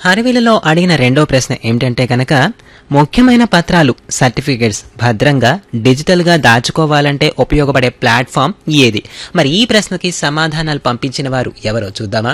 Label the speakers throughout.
Speaker 1: హరివిలలో అడిగిన రెండో ప్రశ్న ఏమిటంటే కనుక ముఖ్యమైన పత్రాలు సర్టిఫికేట్స్ భద్రంగా డిజిటల్గా దాచుకోవాలంటే ఉపయోగపడే ప్లాట్ఫామ్ ఏది మరి ఈ ప్రశ్నకి సమాధానాలు పంపించిన వారు ఎవరో చూద్దామా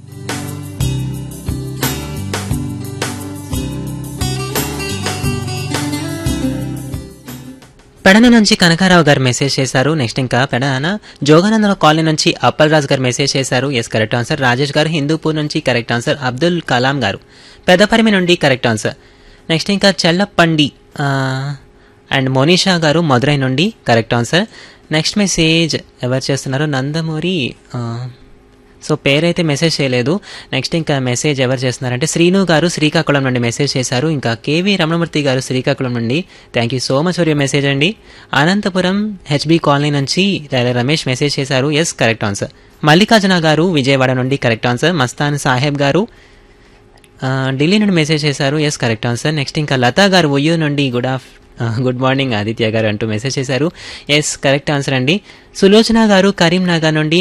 Speaker 1: పెడన నుంచి కనకారావు గారు మెసేజ్ చేశారు నెక్స్ట్ ఇంకా పెడన జోగానందన కాలనీ నుంచి అప్పలరాజు గారు మెసేజ్ చేశారు ఎస్ కరెక్ట్ ఆన్సర్ రాజేష్ గారు హిందూపూర్ నుంచి కరెక్ట్ ఆన్సర్ అబ్దుల్ కలాం గారు పెదపరిమి నుండి కరెక్ట్ ఆన్సర్ నెక్స్ట్ ఇంకా చెల్లప్పండి అండ్ మోనిషా గారు మధురై నుండి కరెక్ట్ ఆన్సర్ నెక్స్ట్ మెసేజ్ ఎవరు చేస్తున్నారు నందమూరి ఆ, సో పేరైతే మెసేజ్ చేయలేదు నెక్స్ట్ ఇంకా మెసేజ్ ఎవరు చేస్తున్నారంటే శ్రీను గారు శ్రీకాకుళం నుండి మెసేజ్ చేశారు ఇంకా కేవీ రమణమూర్తి గారు శ్రీకాకుళం నుండి thank you so much for your message అండి అనంతపురం హెచ్బి కాలనీ నుంచి ర- రమేష్ మెసేజ్ చేశారు yes correct answer Mallikarjuna garu Vijayawada నుండి కరెక్ట్ ఆన్సర్ మస్తాన్ సాహెబ్ గారు ఆ, ఢిల్లీ నుండి మెసేజ్ చేశారు ఎస్ కరెక్ట్ ఆన్సర్ నెక్స్ట్ ఇంకా లతా గారు ఒయ్యూరు నుండి good of good morning Aditya garu అంటూ మెసేజ్ చేశారు ఎస్ కరెక్ట్ ఆన్సర్ అండి సులోచన గారు కరీంనగర్ నుండి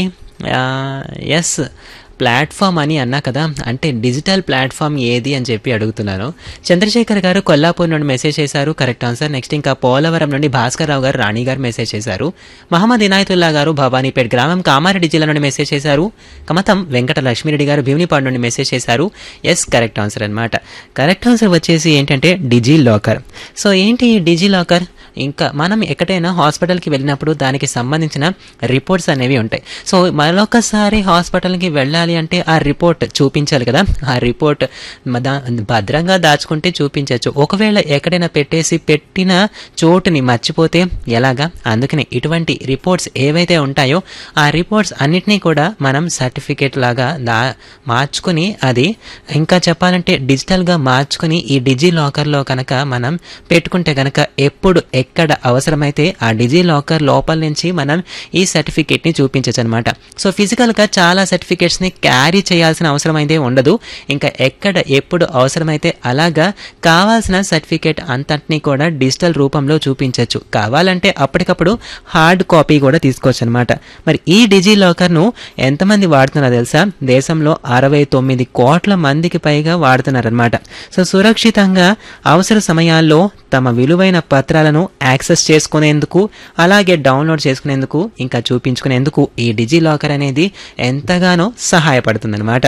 Speaker 1: ఎస్ ప్లాట్ఫామ్ అని అన్నా కదా అంటే డిజిటల్ ప్లాట్ఫామ్ ఏది అని చెప్పి అడుగుతున్నాను చంద్రశేఖర్ గారు కొల్లాపూర్ నుండి మెసేజ్ చేశారు కరెక్ట్ ఆన్సర్ నెక్స్ట్ ఇంకా పోలవరం నుండి భాస్కర్ రావు గారు రాణి గారు మెసేజ్ చేశారు మహమ్మద్ ఇనాయతుల్లా గారు భవానీపేట్ గ్రామం కామారెడ్డి జిల్లా నుండి మెసేజ్ చేశారు కమతం వెంకట లక్ష్మీరెడ్డి గారు భీమినిపాడు నుండి మెసేజ్ చేశారు ఎస్ కరెక్ట్ ఆన్సర్ అన్నమాట కరెక్ట్ ఆన్సర్ వచ్చేసి ఏంటంటే డిజీ లాకర్ సో ఏంటి ఈ డిజీ లాకర్ ఇంకా మనం ఎక్కడైనా హాస్పిటల్కి వెళ్ళినప్పుడు దానికి సంబంధించిన రిపోర్ట్స్ అనేవి ఉంటాయి సో మరొకసారి హాస్పిటల్కి వెళ్ళాలి అంటే ఆ రిపోర్ట్ చూపించాలి కదా ఆ రిపోర్ట్ మ- దా- భద్రంగా దాచుకుంటే చూపించవచ్చు ఒకవేళ ఎక్కడైనా పెట్టేసి పెట్టిన చోటుని మర్చిపోతే ఎలాగా అందుకని ఇటువంటి రిపోర్ట్స్ ఏవైతే ఉంటాయో ఆ రిపోర్ట్స్ అన్నిటినీ కూడా మనం సర్టిఫికేట్ లాగా దా మార్చుకుని అది ఇంకా చెప్పాలంటే డిజిటల్గా మార్చుకుని ఈ డిజీ లాకర్లో కనుక మనం పెట్టుకుంటే కనుక ఎప్పుడు ఎక్కడ అవసరమైతే ఆ డిజీ లాకర్ లోపల నుంచి మనం ఈ సర్టిఫికేట్ని చూపించచ్చు అనమాట సో ఫిజికల్గా చాలా సర్టిఫికేట్స్ని క్యారీ చేయాల్సిన అవసరం అయితే ఉండదు ఇంకా ఎక్కడ ఎప్పుడు అవసరమైతే అలాగా కావాల్సిన సర్టిఫికేట్ అంతటినీ కూడా డిజిటల్ రూపంలో చూపించవచ్చు కావాలంటే అప్పటికప్పుడు హార్డ్ కాపీ కూడా తీసుకోవచ్చు అనమాట మరి ఈ డిజీ లాకర్ను ఎంతమంది వాడుతున్నారో తెలుసా దేశంలో అరవై తొమ్మిది కోట్ల మందికి పైగా వాడుతున్నారనమాట సో సురక్షితంగా అవసర సమయాల్లో తమ విలువైన పత్రాలను యాక్సెస్ చేసుకునేందుకు అలాగే డౌన్లోడ్ చేసుకునేందుకు ఇంకా చూపించుకునేందుకు ఈ డిజీ లాకర్ అనేది ఎంతగానో సహాయపడుతుందన్నమాట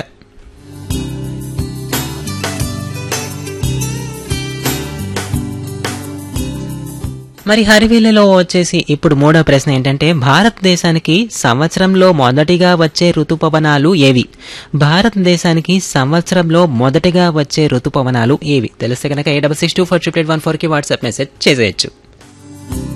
Speaker 1: మరి హరివిల్లులో వచ్చేసి ఇప్పుడు మూడో ప్రశ్న ఏంటంటే భారతదేశానికి సంవత్సరంలో మొదటిగా వచ్చే ఋతుపవనాలు ఏవి భారతదేశానికి సంవత్సరంలో మొదటిగా వచ్చే ఋతుపవనాలు ఏవి తెలిస్తే కనుక ఏ double six two four triple eight one ఫోర్కి వాట్సాప్ మెసేజ్ చేసేయచ్చు